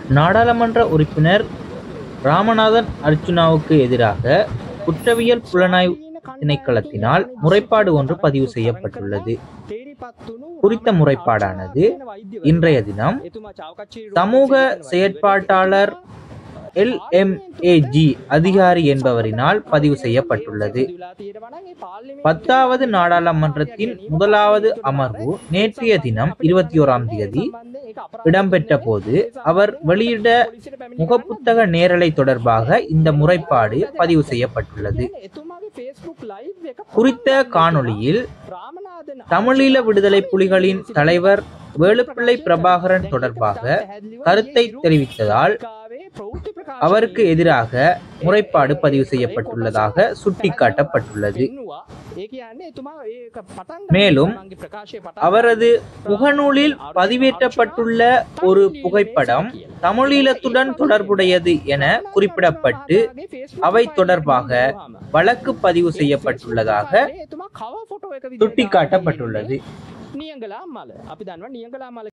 நாடாளுமன்ற உறுப்பினர் ராமநாதன் அர்ச்சுனாவுக்கு எதிராக குற்றவியல் புலனாய்வு திணைக்களத்தினால் முறைப்பாடு ஒன்று பதிவு செய்யப்பட்டுள்ளது குறித்த முறைப்பாடானது இன்றைய தினம் சமூக செயற்பாட்டாளர் எல்எம்ஏஜி அதிகாரி என்பவரினால் பதிவு செய்யப்பட்டுள்ளது பத்தாவது நாடாளுமன்றத்தின் முதலாவது அமர்வு நேற்றைய தினம் இருபத்தி ஓராம் தேதி இடம்பெற்ற போது அவர் வெளியிட முகப்புத்தக நேரலை தொடர்பாக இந்த முறைப்பாடு பதிவு செய்யப்பட்டுள்ளது குறித்த காணொளியில் தமிழீழ விடுதலை புலிகளின் தலைவர் வேலுப்பிள்ளை பிரபாகரன் தொடர்பாக கருத்தை தெரிவித்ததால் அவருக்கு எதிராக முறைப்பாடு பதிவு செய்யப்பட்டுள்ளதாக சுட்டிக்காட்டப்பட்டுள்ளது மேலும் அவரது முகநூலில் பதிவேற்றப்பட்டுள்ள ஒரு புகைப்படம் தமிழீழத்துடன் தொடர்புடையது என குறிப்பிடப்பட்டு அவை தொடர்பாக வழக்கு பதிவு செய்யப்பட்டுள்ளதாக சுட்டிக்காட்டப்பட்டுள்ளது නියගලා මල අපි දන්නවා නියගලා මල